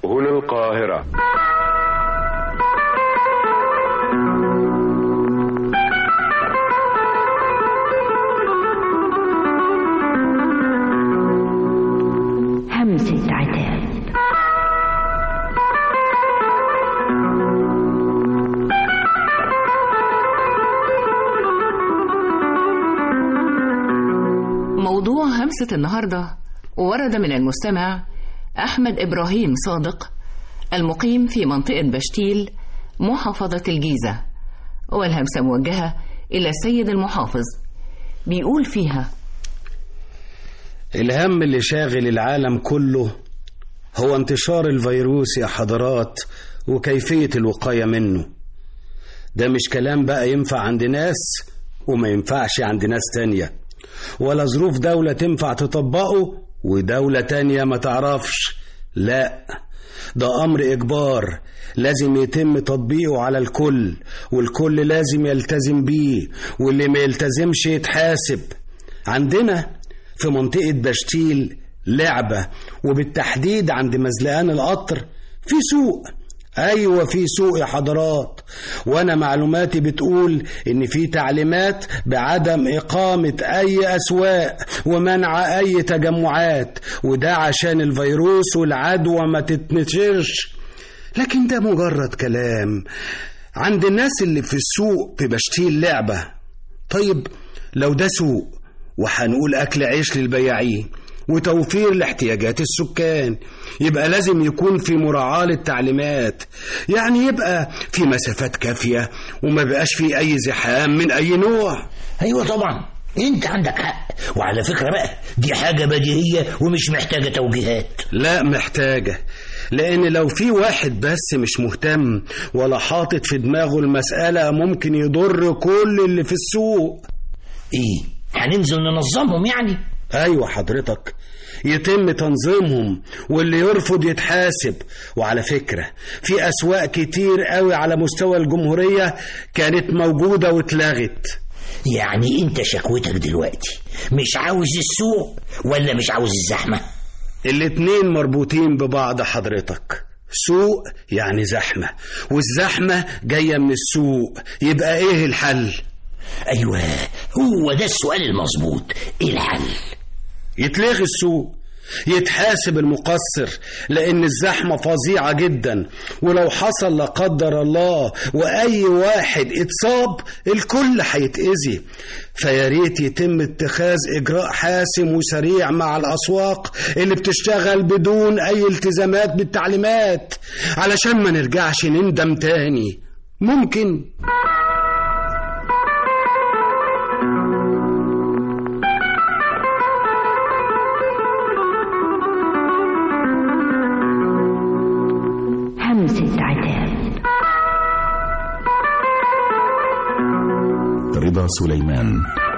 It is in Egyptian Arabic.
هنا القاهرة همسة عتاب موضوع همسة النهاردة ورد من المستمع أحمد إبراهيم صادق المقيم في منطقة بشتيل محافظة الجيزة والهمسة موجهة إلى السيد المحافظ بيقول فيها الهم اللي شاغل العالم كله هو انتشار الفيروس يا حضرات وكيفية الوقاية منه ده مش كلام بقى ينفع عند ناس وما ينفعش عند ناس تانية ولا ظروف دولة تنفع تطبقه ودولة تانية ما تعرفش لا ده أمر إجبار لازم يتم تطبيقه على الكل والكل لازم يلتزم بيه واللي ما يلتزمش يتحاسب عندنا في منطقة بشتيل لعبة وبالتحديد عند مزلقان القطر في سوق ايوه في سوق يا حضرات وانا معلوماتي بتقول ان في تعليمات بعدم اقامه اي اسواق ومنع اي تجمعات وده عشان الفيروس والعدوى ما تتنشرش لكن ده مجرد كلام عند الناس اللي في السوق في بشتيل لعبه طيب لو ده سوق وهنقول اكل عيش للبياعين وتوفير لاحتياجات السكان يبقى لازم يكون في مراعاة للتعليمات يعني يبقى في مسافات كافية وما بقاش في أي زحام من أي نوع ايوه طبعا انت عندك حق وعلى فكره بقى دي حاجه بديهيه ومش محتاجه توجيهات لا محتاجة لأن لو في واحد بس مش مهتم ولا حاطط في دماغه المسألة ممكن يضر كل اللي في السوق ايه هننزل ننظمهم يعني ايوه حضرتك يتم تنظيمهم واللي يرفض يتحاسب وعلى فكرة في أسواق كتير قوي على مستوى الجمهورية كانت موجودة واتلغت يعني انت شكوتك دلوقتي مش عاوز السوق ولا مش عاوز الزحمه الاتنين مربوطين ببعض حضرتك سوق يعني زحمة والزحمة جاية من السوق يبقى ايه الحل ايوه هو ده السؤال المظبوط ايه الحل يتلغي السوق يتحاسب المقصر لان الزحمة فظيعة جدا ولو حصل لا قدر الله واي واحد اتصاب الكل هيتأذي فيا ريت يتم اتخاذ اجراء حاسم وسريع مع الاسواق اللي بتشتغل بدون اي التزامات بالتعليمات علشان ما نرجعش نندم تاني ممكن همسة عتاب رضا سليمان